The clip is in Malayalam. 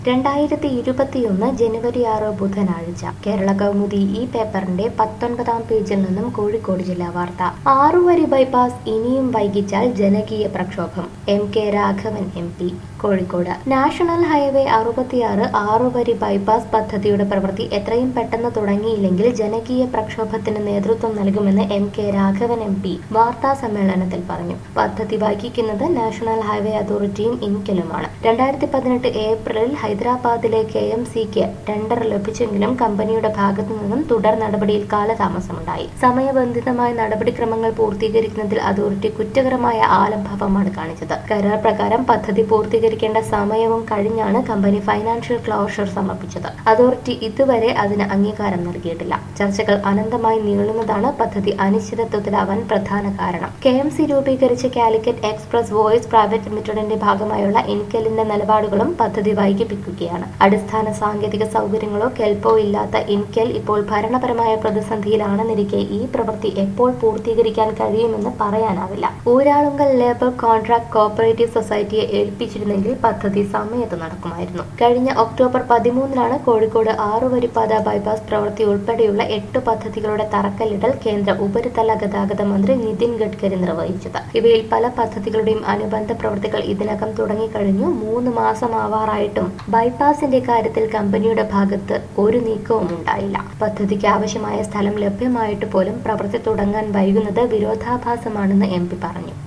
രണ്ടായിരത്തി ഇരുപത്തിയൊന്ന് ജനുവരി ആറ് ബുധനാഴ്ച കേരള കൗമുദി ഈ പേപ്പറിന്റെ പത്തൊൻപതാം പേജിൽ നിന്നും കോഴിക്കോട് ജില്ലാ വാർത്ത ആറുവരി ബൈപ്പാസ് ഇനിയും വൈകിച്ചാൽ ജനകീയ പ്രക്ഷോഭം M K Raghavan M P Kozhikode national highway അറുപത്തിയാറ് ആറുവരി ബൈപ്പാസ് പദ്ധതിയുടെ പ്രവൃത്തി എത്രയും പെട്ടെന്ന് തുടങ്ങിയില്ലെങ്കിൽ ജനകീയ പ്രക്ഷോഭത്തിന് നേതൃത്വം നൽകുമെന്ന് M K Raghavan M P വാർത്താ സമ്മേളനത്തിൽ പറഞ്ഞു പദ്ധതി വൈകിക്കുന്നത് നാഷണൽ ഹൈവേ അതോറിറ്റിയും ഇൻകലുമാണ് രണ്ടായിരത്തി പതിനെട്ട് ഏപ്രിലിൽ ഹൈദരാബാദിലെ കെ എം സിക്ക് ടെൻഡർ ലഭിച്ചെങ്കിലും കമ്പനിയുടെ ഭാഗത്തു നിന്നും തുടർ നടപടിയിൽ കാലതാമസമുണ്ടായി സമയബന്ധിതമായ നടപടിക്രമങ്ങൾ പൂർത്തീകരിക്കുന്നതിൽ അതോറിറ്റി കുറ്റകരമായ ആലംഭവമാണ് കാണിച്ചത് കരാർ പ്രകാരം പദ്ധതി പൂർത്തീകരിക്കേണ്ട സമയവും കഴിഞ്ഞാണ് കമ്പനി ഫൈനാൻഷ്യൽ ക്ലോഷർ സമർപ്പിച്ചത് അതോറിറ്റി ഇതുവരെ അതിന് അംഗീകാരം നൽകിയിട്ടില്ല ചർച്ചകൾ അനന്തമായി നീളുന്നതാണ് പദ്ധതി അനിശ്ചിതത്വത്തിലാവാൻ പ്രധാന കാരണം കെ എം സി രൂപീകരിച്ച കാലിക്കറ്റ് എക്സ്പ്രസ് വോയിസ് പ്രൈവറ്റ് ലിമിറ്റഡിന്റെ ഭാഗമായുള്ള ഇൻകെലിന്റെ നിലപാടുകളും പദ്ധതി വൈകിപ്പിക്കുകയാണ് അടിസ്ഥാന സാങ്കേതിക സൗകര്യങ്ങളോ കെൽപ്പോ ഇല്ലാത്ത ഇൻകെൽ ഇപ്പോൾ ഭരണപരമായ പ്രതിസന്ധിയിലാണെന്നിരിക്കെ ഈ പ്രവൃത്തി എപ്പോൾ പൂർത്തീകരിക്കാൻ കഴിയുമെന്ന് പറയാനാവില്ല ഊരാളുങ്കൽ ലേബർ കോൺട്രാക്ട് കോപ്പറേറ്റീവ് സൊസൈറ്റിയെ ഏൽപ്പിച്ചിരുന്നെങ്കിൽ പദ്ധതി സമയത്ത് നടക്കുമായിരുന്നു കഴിഞ്ഞ ഒക്ടോബർ പതിമൂന്നിനാണ് കോഴിക്കോട് ആറുവരിപ്പാത ബൈപ്പാസ് പ്രവൃത്തി ഉൾപ്പെടെയുള്ള എട്ട് പദ്ധതികളുടെ തറക്കല്ലിടൽ കേന്ദ്ര ഉപരിതല ഗതാഗത മന്ത്രി നിതിൻ ഗഡ്കരി നിർവഹിച്ചത് ഇവയിൽ പല പദ്ധതികളുടെയും അനുബന്ധ പ്രവൃത്തികൾ ഇതിനകം തുടങ്ങിക്കഴിഞ്ഞു മൂന്ന് മാസമാവാറായിട്ടും ബൈപ്പാസിന്റെ കാര്യത്തിൽ കമ്പനിയുടെ ഭാഗത്ത് ഒരു നീക്കവും ഉണ്ടായില്ല പദ്ധതിക്ക് ആവശ്യമായ സ്ഥലം ലഭ്യമായിട്ട് പോലും പ്രവൃത്തി തുടങ്ങാൻ വൈകുന്നത് വിരോധാഭാസമാണെന്ന് എം പറഞ്ഞു